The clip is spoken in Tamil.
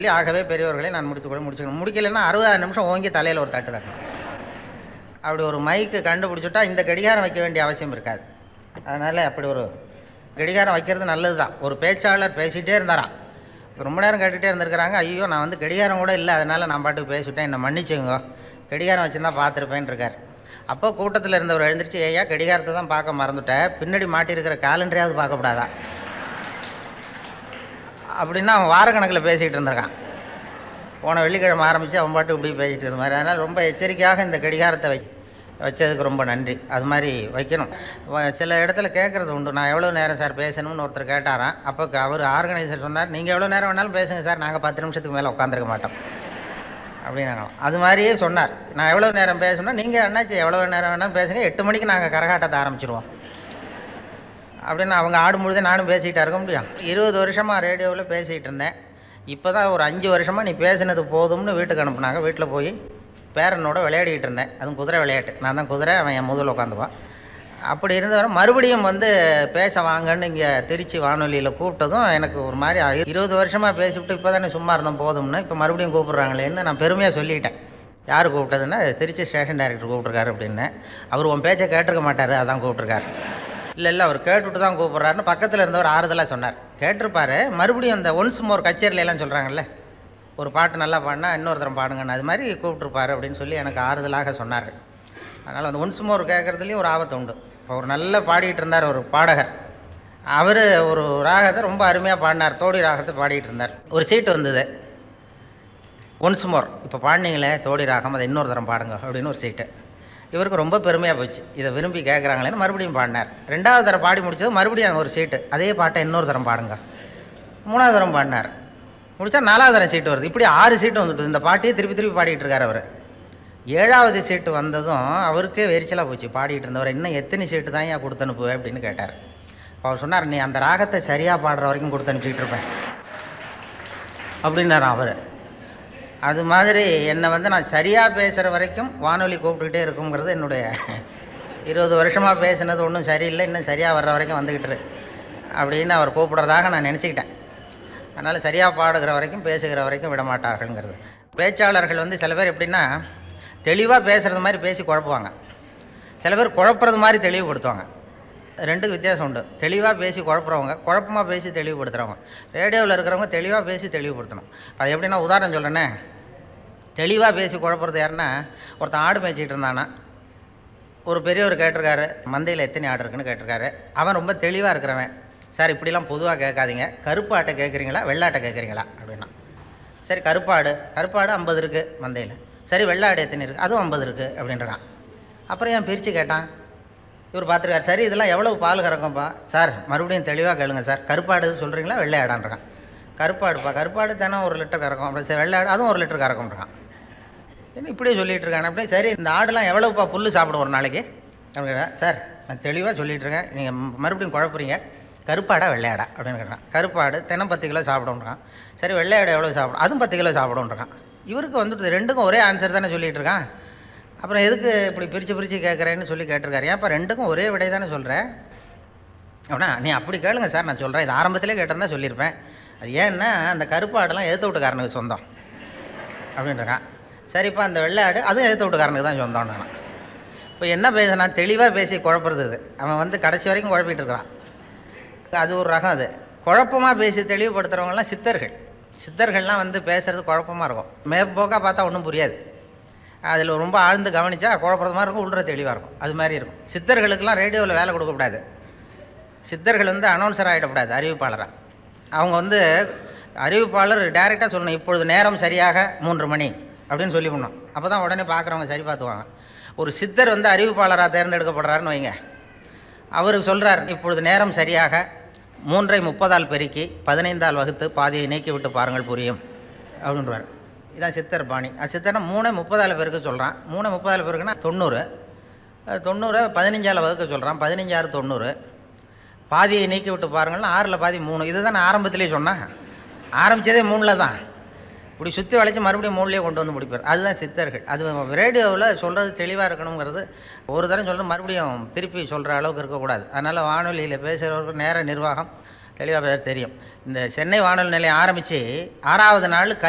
சொல்லி ஆகவே பெரியவர்களை நான் முடித்துக்கொள்ள முடிச்சுக்கணும் முடிக்கலைன்னா அறுபது நிமிஷம் ஓங்கி தலையில் ஒரு தட்டு தட்டணும் அப்படி ஒரு மைக்கு கண்டுபிடிச்சிட்டா இந்த கடிகாரம் வைக்க வேண்டிய அவசியம் இருக்காது அதனால் அப்படி ஒரு கடிகாரம் வைக்கிறது நல்லது தான் ஒரு பேச்சாளர் பேசிகிட்டே இருந்தாராம் ரொம்ப நேரம் கேட்டுகிட்டே இருந்திருக்கிறாங்க ஐயோ நான் வந்து கடிகாரம் கூட இல்லை அதனால் நான் பாட்டுக்கு பேசிவிட்டேன் என்னை மன்னிச்சுங்க கடிகாரம் வச்சுருந்தா பார்த்துருப்பேன் இருக்கார் அப்போ கூட்டத்தில் இருந்தவர் எழுந்திரிச்சு ஐயா கடிகாரத்தை தான் பார்க்க மறந்துட்டேன் பின்னாடி மாட்டியிருக்கிற காலண்டரையாவது பார்க்கக்கூடாதா அப்படின்னா அவன் வாரக்கணக்கில் பேசிகிட்டு இருந்திருக்கான் போன வெள்ளிக்கிழமை ஆரம்பித்து அவன் பாட்டு இப்படி பேசிகிட்டு இருந்த மாதிரி அதனால் ரொம்ப எச்சரிக்கையாக இந்த கடிகாரத்தை வை வச்சதுக்கு ரொம்ப நன்றி அது மாதிரி வைக்கணும் வ- சில இடத்துல கேட்குறது உண்டு நான் எவ்வளோ நேரம் சார் பேசணும்னு ஒருத்தர் கேட்டாராம் அப்போ அவர் ஆர்கனைசர் சொன்னார் நீங்கள் எவ்வளோ நேரம் வேணாலும் பேசுங்க சார் நாங்கள் பத்து நிமிஷத்துக்கு மேலே உட்காந்துருக்க மாட்டோம் அப்படின்னாங்களாம் அது மாதிரியே சொன்னார் நான் எவ்வளோ நேரம் பேசணும் நீங்கள் என்னாச்சு எவ்வளோ நேரம் வேணாலும் பேசுங்க எட்டு மணிக்கு நாங்கள் கரகாட்டத்தை ஆரம்பிச்சிருவோம் அப்படின்னு அவங்க ஆடும் பொழுதே நானும் பேசிகிட்டா இருக்க முடியும் இருபது வருஷமாக ரேடியோவில் பேசிகிட்டு இருந்தேன் இப்போ தான் ஒரு அஞ்சு வருஷமாக நீ பேசினது போதும்னு வீட்டுக்கு அனுப்புனாங்க வீட்டில் போய் பேரனோட விளையாடிக்கிட்டு இருந்தேன் அதுவும் குதிரை விளையாட்டு நான் தான் குதிரை அவன் என் முதல்ல உட்காந்துவான் அப்படி இருந்தவரை மறுபடியும் வந்து பேச வாங்கன்னு இங்கே திருச்சி வானொலியில் கூப்பிட்டதும் எனக்கு ஒரு மாதிரி ஆகி- இருபது வருஷமாக பேசிவிட்டு இப்போ தானே சும்மா இருந்தோம் போதும்னு இப்போ மறுபடியும் கூப்பிட்றாங்களேன்னு நான் பெருமையாக சொல்லிட்டேன் யார் கூப்பிட்டதுன்னா திருச்சி ஸ்டேஷன் டைரக்டர் கூப்பிட்ருக்காரு அப்படின்னு அவர் உன் பேச்சை கேட்டிருக்க மாட்டார் அதான் கூப்பிட்ருக்காரு இல்லை இல்லை அவர் கேட்டுட்டு தான் கூப்பிட்றாருன்னு பக்கத்தில் இருந்தவர் ஆறுதலாக சொன்னார் கேட்டிருப்பாரு மறுபடியும் அந்த ஒன்ஸ் மோர் கச்சேரியில எல்லாம் சொல்கிறாங்கல்ல ஒரு பாட்டு நல்லா பாடினா இன்னொருத்தரம் பாடுங்கன்னு அது மாதிரி கூப்பிட்ருப்பாரு அப்படின்னு சொல்லி எனக்கு ஆறுதலாக சொன்னார்கள் அதனால் அந்த ஒன்ஸ் மோர் கேட்குறதுலேயும் ஒரு ஆபத்து உண்டு இப்போ ஒரு நல்ல பாடிட்டு இருந்தார் ஒரு பாடகர் அவர் ஒரு ராகத்தை ரொம்ப அருமையாக பாடினார் தோடி ராகத்தை பாடிட்டு இருந்தார் ஒரு சீட்டு வந்தது ஒன்ஸ் மோர் இப்போ பாடினீங்களே தோடி ராகம் அதை இன்னொரு தரம் பாடுங்க அப்படின்னு ஒரு சீட்டு இவருக்கு ரொம்ப பெருமையாக போச்சு இதை விரும்பி கேட்குறாங்களேன்னு மறுபடியும் பாடினார் ரெண்டாவது தரம் பாடி முடிச்சது மறுபடியும் ஒரு சீட்டு அதே பாட்டை இன்னொரு தரம் பாடுங்க மூணாவது தரம் பாடினார் முடிச்சா நாலாவது தரம் சீட்டு வருது இப்படி ஆறு சீட்டு வந்துட்டு இந்த பாட்டியே திருப்பி திருப்பி பாடிட்டு இருக்கார் அவர் ஏழாவது சீட்டு வந்ததும் அவருக்கே வெறிச்சலாக போச்சு பாடிட்டு இருந்தவர் இன்னும் எத்தனை சீட்டு தான் ஏன் கொடுத்து அனுப்புவேன் அப்படின்னு கேட்டார் அப்ப அவர் சொன்னார் நீ அந்த ராகத்தை சரியாக பாடுற வரைக்கும் கொடுத்து அனுப்பிச்சிட்டு இருப்பேன் அப்படின்னார் அவர் அது மாதிரி என்னை வந்து நான் சரியாக பேசுகிற வரைக்கும் வானொலி கூப்பிட்டுக்கிட்டே இருக்குங்கிறது என்னுடைய இருபது வருஷமாக பேசுனது ஒன்றும் சரியில்லை இன்னும் சரியாக வர்ற வரைக்கும் வந்துக்கிட்டு இரு அப்படின்னு அவர் கூப்பிடுறதாக நான் நினச்சிக்கிட்டேன் அதனால் சரியாக பாடுகிற வரைக்கும் பேசுகிற வரைக்கும் விட மாட்டார்கள்ங்கிறது பேச்சாளர்கள் வந்து சில பேர் எப்படின்னா தெளிவாக பேசுகிறது மாதிரி பேசி குழப்புவாங்க சில பேர் குழப்புறது மாதிரி தெளிவுபடுத்துவாங்க ரெண்டுக்கு வித்தியாசம் உண்டு தெளிவாக பேசி குழப்புறவங்க குழப்பமாக பேசி தெளிவுபடுத்துகிறவங்க ரேடியோவில் இருக்கிறவங்க தெளிவாக பேசி தெளிவுபடுத்தணும் அது எப்படின்னா உதாரணம் சொல்கிறேனே தெளிவாக பேசி குழப்புறது யாருன்னா ஒருத்தன் ஆடு மேய்ச்சிட்டு இருந்தானா ஒரு பெரியவர் கேட்டிருக்காரு மந்தையில் எத்தனை ஆடு இருக்குன்னு கேட்டிருக்காரு அவன் ரொம்ப தெளிவாக இருக்கிறவன் சார் இப்படிலாம் பொதுவாக கேட்காதீங்க கருப்பு ஆட்டை கேட்குறீங்களா வெள்ளாட்டை கேட்குறீங்களா அப்படின்னா சரி கருப்பாடு கருப்பாடு ஐம்பது இருக்குது மந்தையில் சரி வெள்ளாடு எத்தனை இருக்குது அதுவும் ஐம்பது இருக்குது அப்படின்றான் அப்புறம் ஏன் பிரித்து கேட்டான் இவர் பார்த்துருக்காரு சரி இதெல்லாம் எவ்வளவு பால் கறக்கும்ப்பா சார் மறுபடியும் தெளிவாக கேளுங்க சார் கருப்பாடு சொல்கிறீங்களா வெள்ளையாடான்றான் கருப்பாடுப்பா கருப்பாடு தினம் ஒரு லிட்டர் கறக்கும் அப்புறம் சரி வெள்ளாடு அதுவும் ஒரு லிட்டர் கறக்கும்ன்றான் என்ன இப்படியே சொல்லிட்டு இருக்கான் அப்படியே சரி இந்த ஆடுலாம் எவ்வளவுப்பா புல் சாப்பிடும் ஒரு நாளைக்கு அப்படின்னா சார் நான் தெளிவாக சொல்லிட்டு இருக்கேன் நீங்கள் மறுபடியும் குழப்புறீங்க கருப்பாடா வெள்ளையாடா அப்படின்னு கேட்டான் கருப்பாடு தினம் பத்து கிலோ சாப்பிடுன்றான் சரி வெள்ளையாடு எவ்வளோ சாப்பிடும் அதுவும் பத்து கிலோ சாப்பிடுன்றான் இவருக்கு வந்துட்டு ரெண்டுக்கும் ஒரே ஆன்சர் தானே சொல்லிட்டு இருக்கான் அப்புறம் எதுக்கு இப்படி பிரித்து பிரித்து கேட்குறேன்னு சொல்லி கேட்டிருக்காரு ஏன்ப்பா ரெண்டுக்கும் ஒரே விடை தானே சொல்கிறேன் அப்படின்னா நீ அப்படி கேளுங்க சார் நான் சொல்கிறேன் இது ஆரம்பத்திலே கேட்டிருந்தா சொல்லியிருப்பேன் அது ஏன்னா அந்த கருப்பாடெல்லாம் எழுத்து வீட்டுக்காரனுக்கு சொந்தம் அப்படின்றான் சரிப்பா அந்த வெள்ளாடு அதுவும் எழுத்து வீட்டுக்காரனுக்கு தான் சொந்தம் நான் இப்போ என்ன பேசுனா தெளிவாக பேசி குழப்புறது இது அவன் வந்து கடைசி வரைக்கும் குழப்பிட்டு இருக்கிறான் அது ஒரு ரகம் அது குழப்பமாக பேசி தெளிவுபடுத்துகிறவங்கலாம் சித்தர்கள் சித்தர்கள்லாம் வந்து பேசுகிறது குழப்பமாக இருக்கும் மேற்போக்காக பார்த்தா ஒன்றும் புரியாது அதில் ரொம்ப ஆழ்ந்து கவனித்தா குழப்பறது மாதிரி இருக்கும் உள்ள தெளிவாக இருக்கும் அது மாதிரி இருக்கும் சித்தர்களுக்கெல்லாம் ரேடியோவில் வேலை கொடுக்கக்கூடாது சித்தர்கள் வந்து அனௌன்சர் ஆகிடக்கூடாது அறிவிப்பாளராக அவங்க வந்து அறிவிப்பாளர் டைரெக்டாக சொல்லணும் இப்பொழுது நேரம் சரியாக மூன்று மணி அப்படின்னு சொல்லி பண்ணணும் அப்போ தான் உடனே பார்க்குறவங்க சரி பார்த்துவாங்க ஒரு சித்தர் வந்து அறிவிப்பாளராக தேர்ந்தெடுக்கப்படுறாருன்னு வைங்க அவருக்கு சொல்கிறார் இப்பொழுது நேரம் சரியாக மூன்றை முப்பதால் பெருக்கி பதினைந்தால் வகுத்து பாதியை நீக்கி விட்டு பாருங்கள் புரியும் அப்படின்றார் இதான் சித்தர் பாணி அது சித்தர்னா மூணை முப்பதால் பேருக்கு சொல்கிறான் மூணை முப்பதால் பேருக்குன்னா தொண்ணூறு அது தொண்ணூறை பதினஞ்சால் வகுக்க சொல்கிறான் பதினஞ்சாறு தொண்ணூறு பாதியை நீக்கி விட்டு பாருங்கள்னா ஆறில் பாதி மூணு இதுதான் நான் ஆரம்பத்திலே சொன்னேன் ஆரம்பித்ததே மூணில் தான் இப்படி சுற்றி வளைச்சி மறுபடியும் மூணுலேயே கொண்டு வந்து முடிப்பார் அதுதான் சித்தர்கள் அது ரேடியோவில் சொல்கிறது தெளிவாக இருக்கணுங்கிறது ஒரு தரம் சொல்கிறது மறுபடியும் திருப்பி சொல்கிற அளவுக்கு இருக்கக்கூடாது அதனால் வானொலியில் பேசுகிறவருக்கு நேர நிர்வாகம் தெளிவாக பேச தெரியும் இந்த சென்னை வானொலி நிலையம் ஆரம்பித்து ஆறாவது நாள்